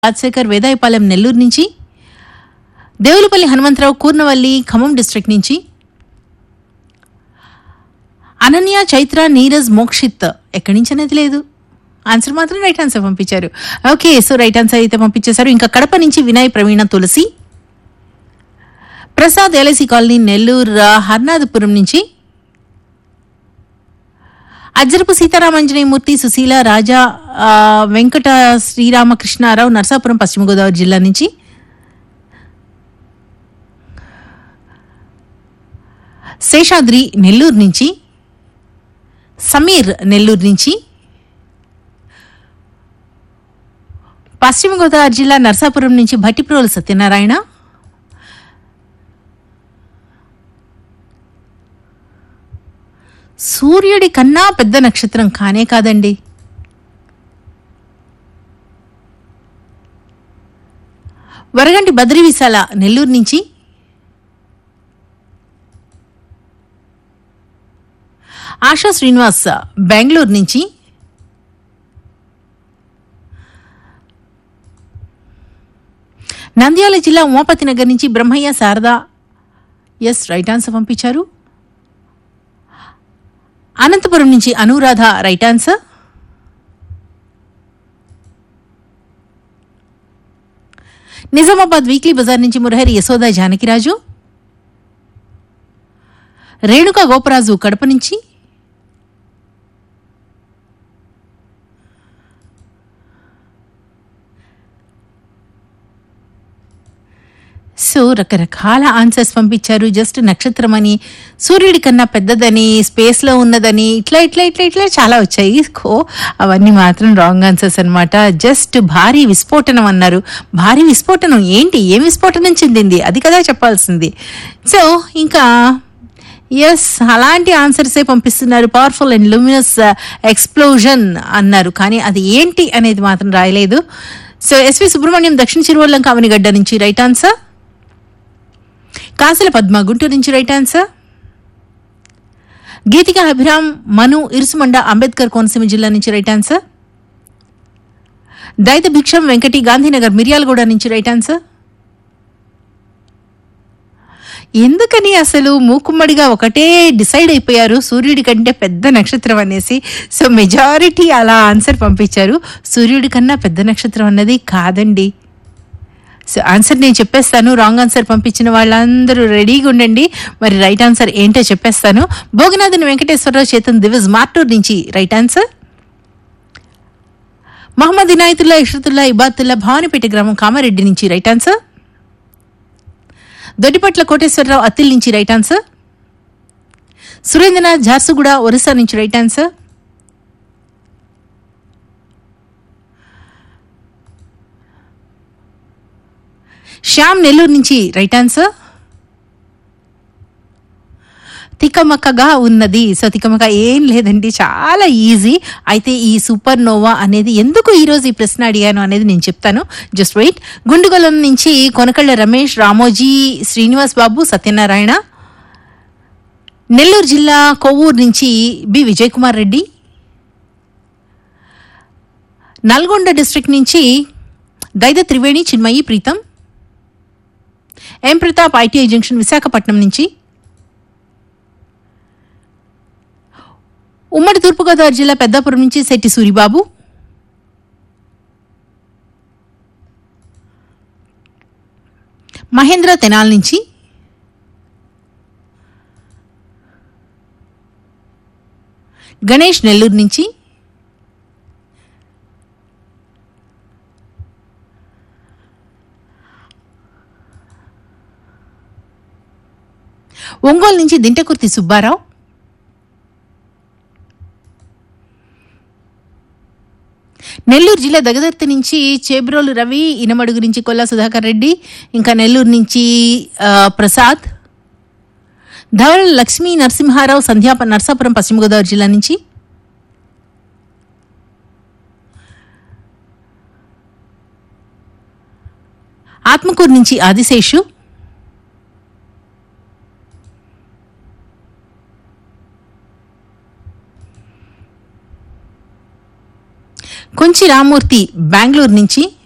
రాజశేఖర్ వేదాయపాలెం నెల్లూరు నుంచి దేవులపల్లి హనుమంతరావు కూర్నవల్లి ఖమ్మం డిస్ట్రిక్ట్ నుంచి అనన్య చైత్ర నీరజ్ మోక్షిత్ ఎక్కడి నుంచి అనేది లేదు ఆన్సర్ మాత్రం రైట్ ఆన్సర్ పంపించారు ఓకే సో రైట్ ఆన్సర్ అయితే పంపించేశారు ఇంకా కడప నుంచి వినయ్ ప్రవీణ తులసి ప్రసాద్ ఎల్ఐసి కాలనీ నెల్లూరు హర్నాథపురం నుంచి అజ్జరపు సీతారామంజనేయమూర్తి సుశీల రాజా ఆ, వెంకట శ్రీరామకృష్ణారావు నరసాపురం పశ్చిమ గోదావరి జిల్లా నుంచి శేషాద్రి నెల్లూరు నుంచి సమీర్ నెల్లూరు నుంచి పశ్చిమ గోదావరి జిల్లా నరసాపురం నుంచి భట్టిప్రోలు సత్యనారాయణ సూర్యుడి కన్నా పెద్ద నక్షత్రం కానే కాదండి వరగంటి బద్రి విశాల నెల్లూరు నుంచి ఆశా శ్రీనివాస్ బెంగళూరు నుంచి నంద్యాల జిల్లా ఉమాపతి నగర్ నుంచి Brahmaiah Sarada S right answer పంపించారు అనంతపురం నుంచి Anuradha right answer Nizamabad weekly bazaar నుంచి మురహరి యశోద జానకిరాజు రేణుక గోపరాజు కడప నుంచి సో రకరకాల ఆన్సర్స్ పంపించారు జస్ట్ నక్షత్రం అని సూర్యుడి కన్నా పెద్దదని స్పేస్లో ఉన్నదని ఇట్లా ఇట్లా ఇట్లా ఇట్లా చాలా వచ్చాయి కో అవన్నీ మాత్రం రాంగ్ ఆన్సర్స్ అన్నమాట జస్ట్ భారీ విస్ఫోటనం అన్నారు భారీ విస్ఫోటనం ఏంటి ఏం విస్ఫోటనం చెందింది అది కదా చెప్పాల్సింది సో ఇంకా ఎస్ అలాంటి ఆన్సర్సే పంపిస్తున్నారు పవర్ఫుల్ అండ్ లూమినస్ ఎక్స్ప్లోజన్ అన్నారు కానీ అది ఏంటి అనేది మాత్రం రాయలేదు సో ఎస్వి సుబ్రహ్మణ్యం దక్షిణ చిరువల్లం కావనిగడ్డ నుంచి రైట్ ఆన్సర్ కాసల పద్మ గుంటూరు నుంచి రైట్ ఆన్సర్ గీతిక అభిరామ్ మను ఇరుసుమండ అంబేద్కర్ కోనసీమ జిల్లా నుంచి రైట్ ఆన్సర్ దైత భిక్షం వెంకటి గాంధీనగర్ మిర్యాలగూడ నుంచి రైట్ ఆన్సర్ ఎందుకని అసలు మూకుమ్మడిగా ఒకటే డిసైడ్ అయిపోయారు సూర్యుడి కంటే పెద్ద నక్షత్రం అనేసి సో మెజారిటీ అలా ఆన్సర్ పంపించారు సూర్యుడి కన్నా పెద్ద నక్షత్రం అన్నది కాదండి సో ఆన్సర్ నేను చెప్పేస్తాను రాంగ్ ఆన్సర్ పంపించిన వాళ్ళందరూ రెడీగా ఉండండి మరి రైట్ ఆన్సర్ ఏంటో చెప్పేస్తాను భోగనాథన్ వెంకటేశ్వరరావు చేతన్ దివిజ్ మార్టూర్ నుంచి రైట్ ఆన్సర్ మహమ్మద్ ఇనాయతుల్లా ఇషరతుల్లా ఇబాతుల్లా భవానిపేట గ్రామం కామారెడ్డి నుంచి రైట్ ఆన్సర్ దొడ్డిపట్ల కోటేశ్వరరావు అత్తిల్ నుంచి రైట్ ఆన్సర్ సురేంద్రనాథ్ ఝార్సుగూడ ఒరిస్సా నుంచి రైట్ ఆన్సర్ శ్యామ్ నెల్లూరు నుంచి రైట్ ఆన్సర్ తికమకగా ఉన్నది సో తికమక ఏం లేదండి చాలా ఈజీ అయితే ఈ సూపర్ నోవా అనేది ఎందుకు ఈరోజు ఈ ప్రశ్న అడిగాను అనేది నేను చెప్తాను జస్ట్ వెయిట్ గుండుగొలం నుంచి కొనకళ్ళ రమేష్ రామోజీ శ్రీనివాస్ బాబు సత్యనారాయణ నెల్లూరు జిల్లా కొవ్వూరు నుంచి బి విజయ్ కుమార్ రెడ్డి నల్గొండ డిస్ట్రిక్ట్ నుంచి Daida Triveni Chinmayi Pritam M Pratap ITI junction Visakhapatnam నుంచి ఉమ్మడి తూర్పుగోదావరి జిల్లా పెద్దాపురం నుంచి శెట్టి సూరిబాబు మహేంద్ర తెనాల్ నుంచి గణేష్ నెల్లూరు నుంచి ఒంగోలు నుంచి దింటకుర్తి సుబ్బారావు నెల్లూరు జిల్లా దగదర్తి నుంచి చేబ్రోలు రవి ఇనమడుగు నుంచి కొల్లా సుధాకర్ రెడ్డి ఇంకా నెల్లూరు నుంచి ఆ, ప్రసాద్ ధవల్ లక్ష్మీ నరసింహారావు సంధ్యాప నర్సాపురం పశ్చిమ గోదావరి జిల్లా నుంచి ఆత్మకూరు నుంచి ఆదిశేషు కొంచి రామూర్తి బెంగళూరు నుంచి